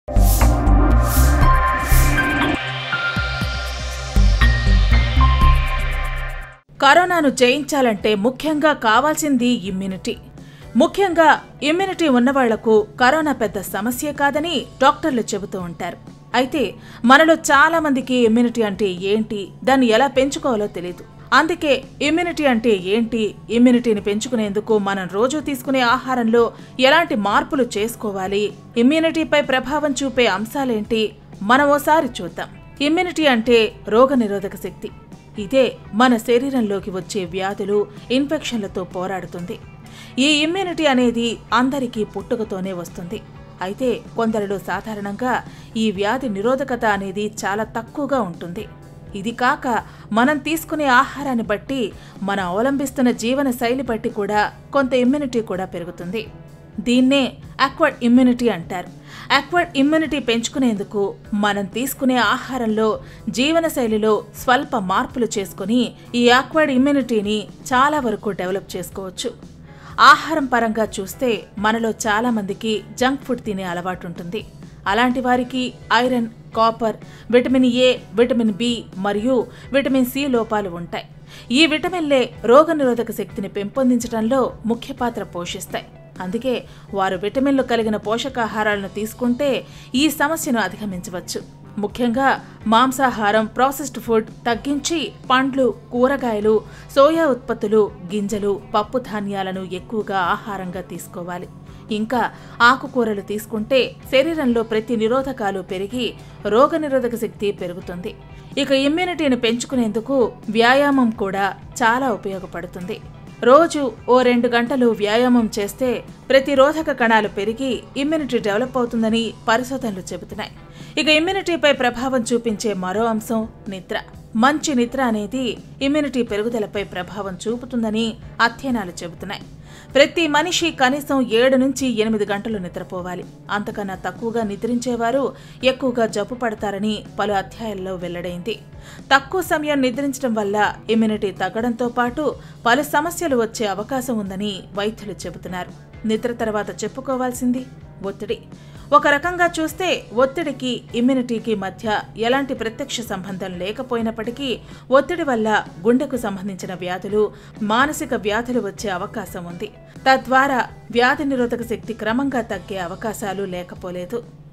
కరోనాను జయించాలంటే ముఖ్యంగా కావాల్సింది ఇమ్యూనిటీ ముఖ్యంగా ఇమ్యూనిటీ ఉన్నవాళ్లకు కరోనా పెద్ద సమస్యే కాదని డాక్టర్లు చెబుతూ ఉంటారు అయితే మనలో చాలా మందికి ఇమ్యూనిటీ అంటే ఏంటి దాన్ని ఎలా పెంచుకోవాలో తెలియదు అందుకే ఇమ్యూనిటీ అంటే ఏంటి ఇమ్యూనిటీని పెంచుకునేందుకు మనం రోజు తీసుకునే ఆహారంలో ఎలాంటి మార్పులు చేసుకోవాలి ఇమ్యూనిటీపై ప్రభావం చూపే అంశాలేంటి మనం ఓసారి చూద్దాం ఇమ్యూనిటీ అంటే రోగనిరోధక శక్తి ఇదే మన శరీరంలోకి వచ్చే వ్యాధులు ఇన్ఫెక్షన్లతో పోరాడుతుంది ఈ ఇమ్యూనిటీ అనేది అందరికీ పుట్టుకతోనే వస్తుంది అయితే కొందరిలో సాధారణంగా ఈ వ్యాధి నిరోధకత అనేది చాలా తక్కువగా ఉంటుంది ఇది కాక మనం తీసుకునే ఆహారాన్ని బట్టి మనం అవలంబిస్తున్న జీవన శైలి బట్టి కూడా కొంత ఇమ్యూనిటీ కూడా పెరుగుతుంది దీన్నే అక్వర్డ్ ఇమ్యూనిటీ అంటారు అక్వర్డ్ ఇమ్యూనిటీ పెంచుకునేందుకు మనం తీసుకునే ఆహారంలో జీవనశైలిలో స్వల్ప మార్పులు చేసుకుని ఈ అక్వర్డ్ ఇమ్యూనిటీని చాలా వరకు డెవలప్ చేసుకోవచ్చు ఆహారం పరంగా చూస్తే మనలో చాలా మందికి జంక్ ఫుడ్ తినే అలవాటు ఉంటుంది అలాంటి వారికి iron copper vitamin A vitamin B మరియు విటమిన్ సి లోపాలు ఉంటాయి ఈ విటమిన్లే రోగనిరోధక శక్తిని పెంపొందించడంలో ముఖ్య పాత్ర పోషిస్తాయి అందుకే వారు విటమిన్లు కలిగిన పోషకాహారాలను తీసుకుంటే ఈ సమస్యను అధిగమించవచ్చు ముఖ్యంగా మాంసాహారం ప్రాసెస్డ్ ఫుడ్ తగ్గించి పండ్లు కూరగాయలు సోయా ఉత్పత్తులు గింజలు పప్పు ధాన్యాలను ఎక్కువగా ఆహారంగా తీసుకోవాలి ఇంకా ఆకుకూరలు తీసుకుంటే శరీరంలో ప్రతి నిరోధకాలు పెరిగి రోగనిరోధక శక్తి పెరుగుతుంది ఇక ఇమ్యూనిటీని పెంచుకునేందుకు వ్యాయామం కూడా చాలా ఉపయోగపడుతుంది రోజు ఓ రెండు గంటలు వ్యాయామం చేస్తే ప్రతిరోధక కణాలు పెరిగి ఇమ్యూనిటీ డెవలప్ అవుతుందని పరిశోధనలు చెబుతున్నాయి ఇక ఇమ్యూనిటీపై ప్రభావం చూపించే మరో అంశం నిద్ర మంచి నిద్ర అనేది ఇమ్యూనిటీ పెరుగుదలపై ప్రభావం చూపుతుందని అధ్యయనాలు చెబుతున్నాయి ప్రతి మనిషి కనీసం ఏడు నుంచి ఎనిమిది గంటలు నిద్రపోవాలి అంతకన్నా తక్కువగా నిద్రించేవారు ఎక్కువగా జబ్బు పడతారని పలు అధ్యాయాల్లో వెల్లడైంది తక్కువ సమయం నిద్రించడం వల్ల ఇమ్యూనిటీ తగ్గడంతో పాటు పలు సమస్యలు వచ్చే అవకాశం ఉందని వైద్యులు చెబుతున్నారు నిద్ర తర్వాత చెప్పుకోవాల్సింది ఒత్తిడి ఒక రకంగా చూస్తే ఒత్తిడికి ఇమ్యూనిటీకి మధ్య ఎలాంటి ప్రత్యక్ష సంబంధం లేకపోయినప్పటికీ ఒత్తిడి వల్ల గుండెకు సంబంధించిన వ్యాధులు మానసిక వ్యాధులు వచ్చే అవకాశం ఉంది తద్వారా వ్యాధి నిరోధక శక్తి క్రమంగా తగ్గే అవకాశాలు లేకపోలేదు